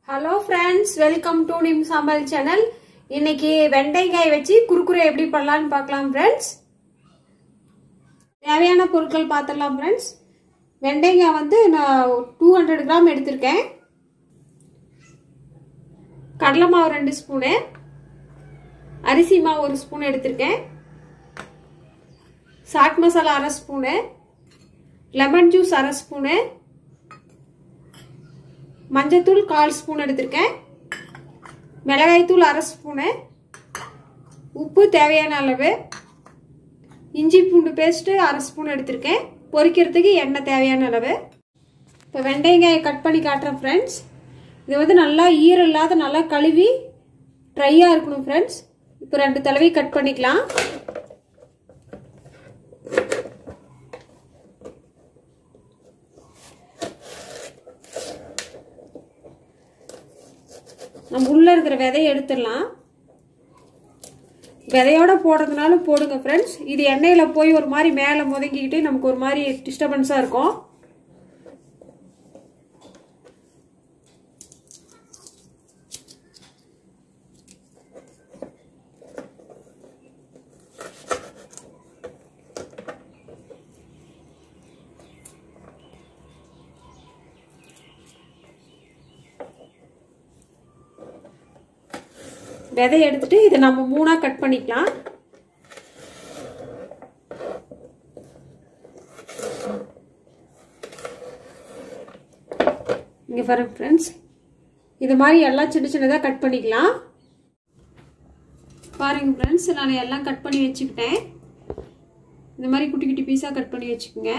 hello friends welcome to நிம் சாம்பல் channel இன்னைக்கு வெண்டைக்காய் வச்சு குறுக்குறை எப்படி பண்ணலாம்னு பார்க்கலாம் ஃப்ரெண்ட்ஸ் தேவையான பொருட்கள் பார்த்துடலாம் ஃப்ரெண்ட்ஸ் வெண்டைக்காய் வந்து நான் டூ ஹண்ட்ரட் கிராம் எடுத்திருக்கேன் கடலை மாவு ரெண்டு ஸ்பூனு அரிசி மாவு ஒரு ஸ்பூன் எடுத்திருக்கேன் சாட் மசாலா அரை ஸ்பூனு லெமன் ஜூஸ் அரை ஸ்பூனு மஞ்சத்தூள் கால் ஸ்பூன் எடுத்திருக்கேன் மிளகாய்த்தூள் அரை ஸ்பூனு உப்பு தேவையான அளவு இஞ்சி பூண்டு பேஸ்ட்டு அரை ஸ்பூன் எடுத்திருக்கேன் பொரிக்கிறதுக்கு எண்ணெய் தேவையான அளவு இப்போ வெண்டைக்காயை கட் பண்ணி காட்டுறேன் ஃப்ரெண்ட்ஸ் இது வந்து நல்லா ஈரம் இல்லாத நல்லா கழுவி ட்ரையாக இருக்கணும் ஃப்ரெண்ட்ஸ் இப்போ ரெண்டு தடவை கட் பண்ணிக்கலாம் நம்ம உள்ளே இருக்கிற விதையை எடுத்துடலாம் விதையோட போடுறதுனால போடுங்க ஃப்ரெண்ட்ஸ் இது எண்ணெயில் போய் ஒரு மாதிரி மேலே முதங்கிக்கிட்டு நமக்கு ஒரு மாதிரி டிஸ்டர்பன்ஸாக இருக்கும் விதை எடுத்துட்டு இதை நம்ம மூணா கட் பண்ணிக்கலாம் இங்க பாருங்க ஃப்ரெண்ட்ஸ் இது மாதிரி எல்லாம் சின்ன சின்னதாக கட் பண்ணிக்கலாம் பாருங்க ஃப்ரெண்ட்ஸ் நான் எல்லாம் கட் பண்ணி வச்சுக்கிட்டேன் இந்த மாதிரி குட்டி குட்டி பீஸாக கட் பண்ணி வச்சுக்கோங்க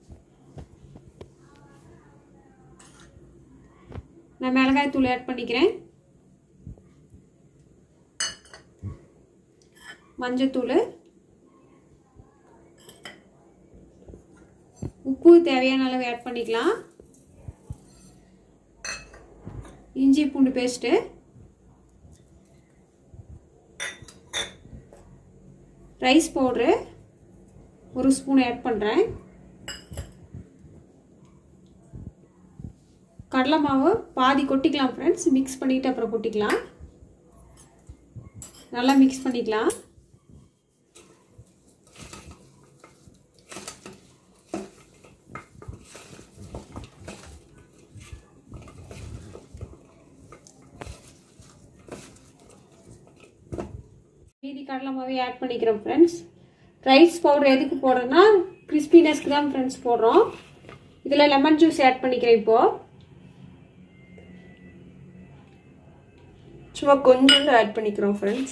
நான் மிளகாய் தூள் ஆட் பண்ணிக்கிறேன் மஞ்சத்தூள் உப்பு தேவையான அளவு ஆட் பண்ணிக்கலாம் இஞ்சி பூண்டு பேஸ்ட்டு ரைஸ் பவுட்ரு ஒரு ஸ்பூன் ஆட் பண்ணுறேன் கடலை மாவு பாதி கொட்டிக்கலாம் ஃப்ரெண்ட்ஸ் மிக்ஸ் பண்ணிவிட்டு அப்புறம் கொட்டிக்கலாம் நல்லா மிக்ஸ் பண்ணிக்கலாம் மீதி கடலை மாவே ஆட் பண்ணிக்கிறோம் ஃப்ரெண்ட்ஸ் ரைஸ் பவுடர் எதுக்கு போடுறோன்னா கிறிஸ்பினஸ்க்கு தான் ஃப்ரெண்ட்ஸ் போடுறோம் இதில் லெமன் ஜூஸ் ஆட் பண்ணிக்கிறேன் இப்போது சும்மா கொஞ்சோண்டு ஆட் பண்ணிக்கிறோம் ஃப்ரெண்ட்ஸ்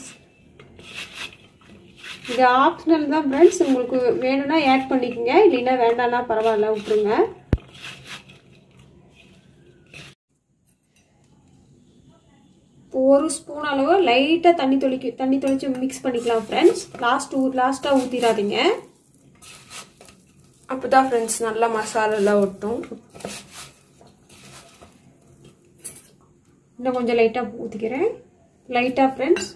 இது ஆப்ஷனல் தான் ஃப்ரெண்ட்ஸ் உங்களுக்கு வேணும்னா ஆட் பண்ணிக்கோங்க இல்லைன்னா வேண்டாம்னா பரவாயில்ல விட்டுருங்க ஒரு ஸ்பூன் அளவு லைட்டாக தண்ணி தொளிக்க தண்ணி தொளிச்சு மிக்ஸ் பண்ணிக்கலாம் ஃப்ரெண்ட்ஸ் லாஸ்ட் ஊ லாஸ்ட்டாக ஊற்றிடாதீங்க அப்போ தான் ஃப்ரெண்ட்ஸ் நல்லா மசாலாலாம் ஒட்டும் இன்னும் கொஞ்சம் லைட்டாக ஊற்றிக்கிறேன் லைட்டாக ஃப்ரெண்ட்ஸ்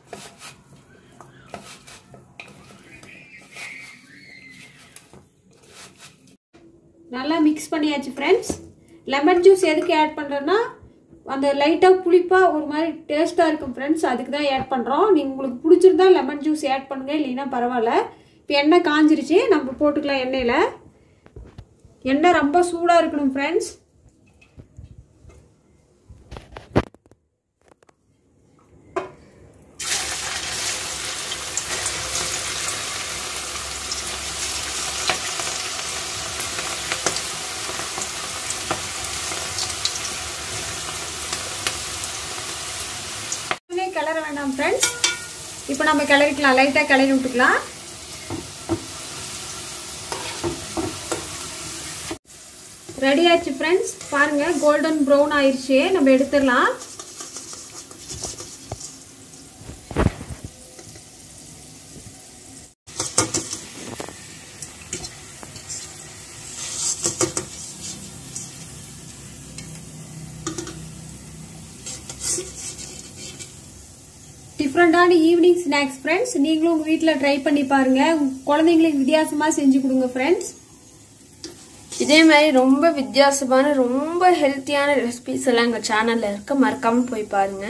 நல்லா மிக்ஸ் பண்ணியாச்சு ஃப்ரெண்ட்ஸ் லெமன் ஜூஸ் எதுக்கு ஆட் பண்ணுறேன்னா அந்த லைட்டாக புளிப்பாக ஒரு மாதிரி டேஸ்ட்டாக இருக்கும் ஃப்ரெண்ட்ஸ் அதுக்கு தான் ஆட் பண்ணுறோம் நீங்கள் உங்களுக்கு பிடிச்சிருந்தா லெமன் ஜூஸ் ஆட் பண்ணுங்கள் இல்லைன்னா பரவாயில்ல இப்போ எண்ணெய் காஞ்சிருச்சு நம்ம போட்டுக்கலாம் எண்ணெயில் எண்ணெய் ரொம்ப சூடாக இருக்கணும் ஃப்ரெண்ட்ஸ் கிளற வேண்டாம் ஃப்ரெண்ட்ஸ் இப்போ நம்ம கிளறிக்கலாம் லைட்டாக கிளறி விட்டுக்கலாம் ரெடி ஆச்சு ஃப்ரெண்ட்ஸ் பாருங்க கோல்டன் ப்ரௌன் ஆயிடுச்சு நம்ம எடுத்துடலாம் டிஃப்ரெண்டான ஈவினிங் ஸ்நாக்ஸ் ஃப்ரெண்ட்ஸ் நீங்களும் உங்கள் வீட்டில் ட்ரை பண்ணி பாருங்க உங்க குழந்தைங்களுக்கு வித்தியாசமாக செஞ்சு கொடுங்க ஃப்ரெண்ட்ஸ் இதே மாதிரி ரொம்ப வித்தியாசமான ரொம்ப ஹெல்த்தியான ரெசிபிஸ் எல்லாம் எங்கள் சேனலில் இருக்கு மறக்காம போய் பாருங்க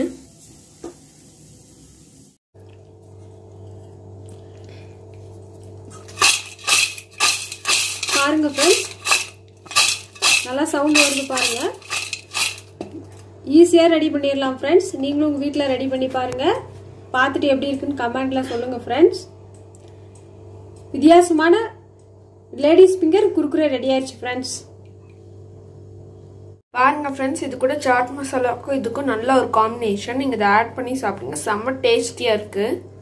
பாருங்க ஃப்ரெண்ட்ஸ் நல்லா சவுண்ட் வருது பாருங்க ஈஸியாக ரெடி பண்ணிடலாம் ஃப்ரெண்ட்ஸ் நீங்களும் உங்கள் வீட்டில் ரெடி பண்ணி பாருங்க பார்த்துட்டு எப்படி இருக்குன்னு கமெண்ட்ல சொல்லுங்க ஃப்ரெண்ட்ஸ் வித்தியாசமான லேடிஸ் ஃபிங்கர் குறுக்குறே ரெடி ஆயிடுச்சு ஃப்ரெண்ட்ஸ் பாருங்க ஃப்ரெண்ட்ஸ் இது கூட சாட் மசாலாவுக்கும் இதுக்கும் நல்ல ஒரு காம்பினேஷன் நீங்கள் இதை ஆட் பண்ணி சாப்பிடுங்க செம்ம டேஸ்டியாக இருக்குது